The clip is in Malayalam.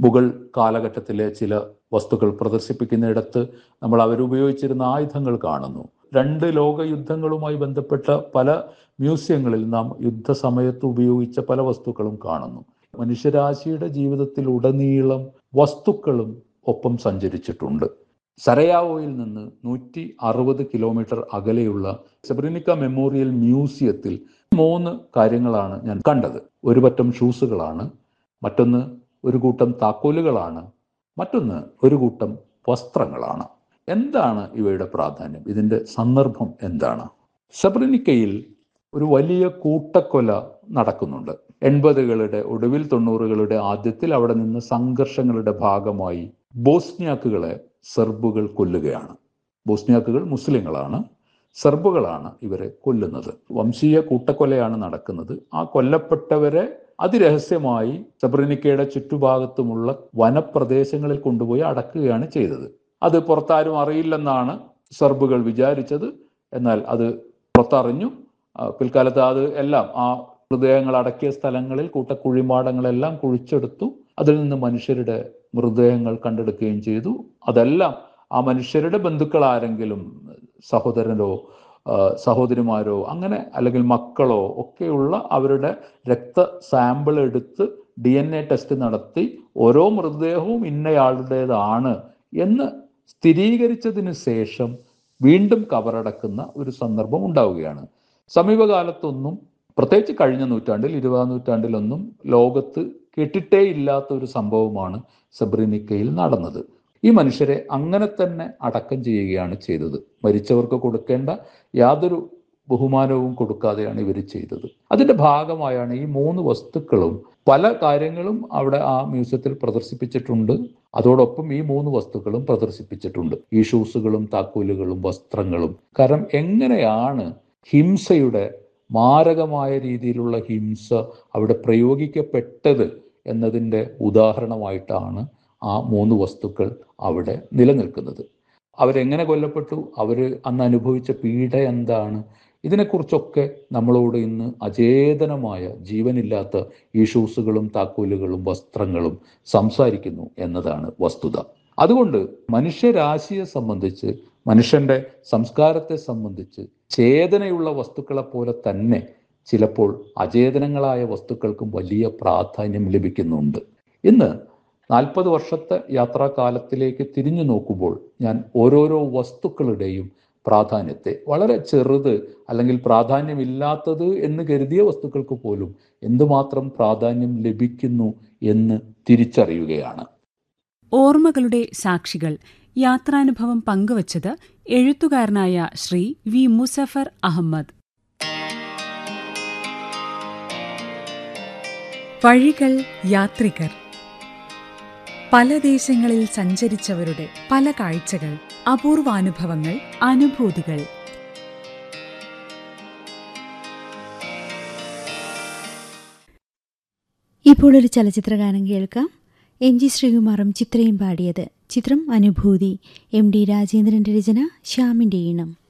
മുഗൾ കാലഘട്ടത്തിലെ ചില വസ്തുക്കൾ പ്രദർശിപ്പിക്കുന്നിടത്ത് നമ്മൾ അവരുപയോഗിച്ചിരുന്ന ആയുധങ്ങൾ കാണുന്നു രണ്ട് ലോക യുദ്ധങ്ങളുമായി ബന്ധപ്പെട്ട പല മ്യൂസിയങ്ങളിൽ നാം യുദ്ധസമയത്ത് ഉപയോഗിച്ച പല വസ്തുക്കളും കാണുന്നു മനുഷ്യരാശിയുടെ ജീവിതത്തിൽ ഉടനീളം വസ്തുക്കളും ഒപ്പം സഞ്ചരിച്ചിട്ടുണ്ട് സരയാവോയിൽ നിന്ന് നൂറ്റി അറുപത് കിലോമീറ്റർ അകലെയുള്ള സെബ്രിനിക്ക മെമ്മോറിയൽ മ്യൂസിയത്തിൽ മൂന്ന് കാര്യങ്ങളാണ് ഞാൻ കണ്ടത് ഒരു പറ്റം ഷൂസുകളാണ് മറ്റൊന്ന് ഒരു കൂട്ടം താക്കോലുകളാണ് മറ്റൊന്ന് ഒരു കൂട്ടം വസ്ത്രങ്ങളാണ് എന്താണ് ഇവയുടെ പ്രാധാന്യം ഇതിൻ്റെ സന്ദർഭം എന്താണ് സെബ്രിനിക്കയിൽ ഒരു വലിയ കൂട്ടക്കൊല നടക്കുന്നുണ്ട് എൺപതുകളുടെ ഒടുവിൽ തൊണ്ണൂറുകളുടെ ആദ്യത്തിൽ അവിടെ നിന്ന് സംഘർഷങ്ങളുടെ ഭാഗമായി ബോസ്നിയാക്കുകളെ സെർബുകൾ കൊല്ലുകയാണ് ബോസ്നിയാക്കുകൾ മുസ്ലിങ്ങളാണ് സെർബുകളാണ് ഇവരെ കൊല്ലുന്നത് വംശീയ കൂട്ടക്കൊലയാണ് നടക്കുന്നത് ആ കൊല്ലപ്പെട്ടവരെ അതിരഹസ്യമായി സെബ്രനിക്കയുടെ ചുറ്റുഭാഗത്തുമുള്ള വനപ്രദേശങ്ങളിൽ കൊണ്ടുപോയി അടക്കുകയാണ് ചെയ്തത് അത് പുറത്താരും അറിയില്ലെന്നാണ് സെർബുകൾ വിചാരിച്ചത് എന്നാൽ അത് പുറത്തറിഞ്ഞു പിൽക്കാലത്ത് അത് എല്ലാം ആ മൃതദേഹങ്ങൾ അടക്കിയ സ്ഥലങ്ങളിൽ കൂട്ടക്കുഴിമാടങ്ങളെല്ലാം കുഴിച്ചെടുത്തു അതിൽ നിന്ന് മനുഷ്യരുടെ മൃതദേഹങ്ങൾ കണ്ടെടുക്കുകയും ചെയ്തു അതെല്ലാം ആ മനുഷ്യരുടെ ബന്ധുക്കൾ ആരെങ്കിലും സഹോദരനോ സഹോദരിമാരോ അങ്ങനെ അല്ലെങ്കിൽ മക്കളോ ഒക്കെയുള്ള അവരുടെ രക്ത സാമ്പിൾ എടുത്ത് ഡി എൻ എ ടെസ്റ്റ് നടത്തി ഓരോ മൃതദേഹവും ഇന്നയാളുടേതാണ് എന്ന് സ്ഥിരീകരിച്ചതിന് ശേഷം വീണ്ടും കവറടക്കുന്ന ഒരു സന്ദർഭം ഉണ്ടാവുകയാണ് സമീപകാലത്തൊന്നും പ്രത്യേകിച്ച് കഴിഞ്ഞ നൂറ്റാണ്ടിൽ ഇരുപതാം നൂറ്റാണ്ടിലൊന്നും ലോകത്ത് കേട്ടിട്ടേ ഇല്ലാത്ത ഒരു സംഭവമാണ് സെബ്രിനിക്കയിൽ നടന്നത് ഈ മനുഷ്യരെ അങ്ങനെ തന്നെ അടക്കം ചെയ്യുകയാണ് ചെയ്തത് മരിച്ചവർക്ക് കൊടുക്കേണ്ട യാതൊരു ബഹുമാനവും കൊടുക്കാതെയാണ് ഇവർ ചെയ്തത് അതിന്റെ ഭാഗമായാണ് ഈ മൂന്ന് വസ്തുക്കളും പല കാര്യങ്ങളും അവിടെ ആ മ്യൂസിയത്തിൽ പ്രദർശിപ്പിച്ചിട്ടുണ്ട് അതോടൊപ്പം ഈ മൂന്ന് വസ്തുക്കളും പ്രദർശിപ്പിച്ചിട്ടുണ്ട് ഈ ഷൂസുകളും താക്കോലുകളും വസ്ത്രങ്ങളും കാരണം എങ്ങനെയാണ് ഹിംസയുടെ മാരകമായ രീതിയിലുള്ള ഹിംസ അവിടെ പ്രയോഗിക്കപ്പെട്ടത് എന്നതിൻ്റെ ഉദാഹരണമായിട്ടാണ് ആ മൂന്ന് വസ്തുക്കൾ അവിടെ നിലനിൽക്കുന്നത് അവരെങ്ങനെ കൊല്ലപ്പെട്ടു അവർ അന്ന് അനുഭവിച്ച പീഡ എന്താണ് ഇതിനെക്കുറിച്ചൊക്കെ നമ്മളോട് ഇന്ന് അചേതനമായ ജീവനില്ലാത്ത ഈ ഷൂസുകളും താക്കോലുകളും വസ്ത്രങ്ങളും സംസാരിക്കുന്നു എന്നതാണ് വസ്തുത അതുകൊണ്ട് മനുഷ്യരാശിയെ സംബന്ധിച്ച് മനുഷ്യന്റെ സംസ്കാരത്തെ സംബന്ധിച്ച് ചേതനയുള്ള വസ്തുക്കളെ പോലെ തന്നെ ചിലപ്പോൾ അചേതനങ്ങളായ വസ്തുക്കൾക്കും വലിയ പ്രാധാന്യം ലഭിക്കുന്നുണ്ട് ഇന്ന് നാൽപ്പത് വർഷത്തെ യാത്രാകാലത്തിലേക്ക് തിരിഞ്ഞു നോക്കുമ്പോൾ ഞാൻ ഓരോരോ വസ്തുക്കളുടെയും പ്രാധാന്യത്തെ വളരെ ചെറുത് അല്ലെങ്കിൽ പ്രാധാന്യമില്ലാത്തത് എന്ന് കരുതിയ വസ്തുക്കൾക്ക് പോലും എന്തുമാത്രം പ്രാധാന്യം ലഭിക്കുന്നു എന്ന് തിരിച്ചറിയുകയാണ് ഓർമ്മകളുടെ സാക്ഷികൾ യാത്രാനുഭവം പങ്കുവച്ചത് എഴുത്തുകാരനായ ശ്രീ വി മുസഫർ അഹമ്മദ് വഴികൾ യാത്രികർ പല ദേശങ്ങളിൽ സഞ്ചരിച്ചവരുടെ പല കാഴ്ചകൾ അപൂർവാനുഭവങ്ങൾ അനുഭൂതികൾ ഇപ്പോൾ ഒരു ചലച്ചിത്രഗാനം കേൾക്കാം എം ജി ശ്രീകുമാറും ചിത്രയും പാടിയത് ചിത്രം അനുഭൂതി എം ഡി രാജേന്ദ്രന്റെ രചന ശ്യാമിന്റെ ഈണം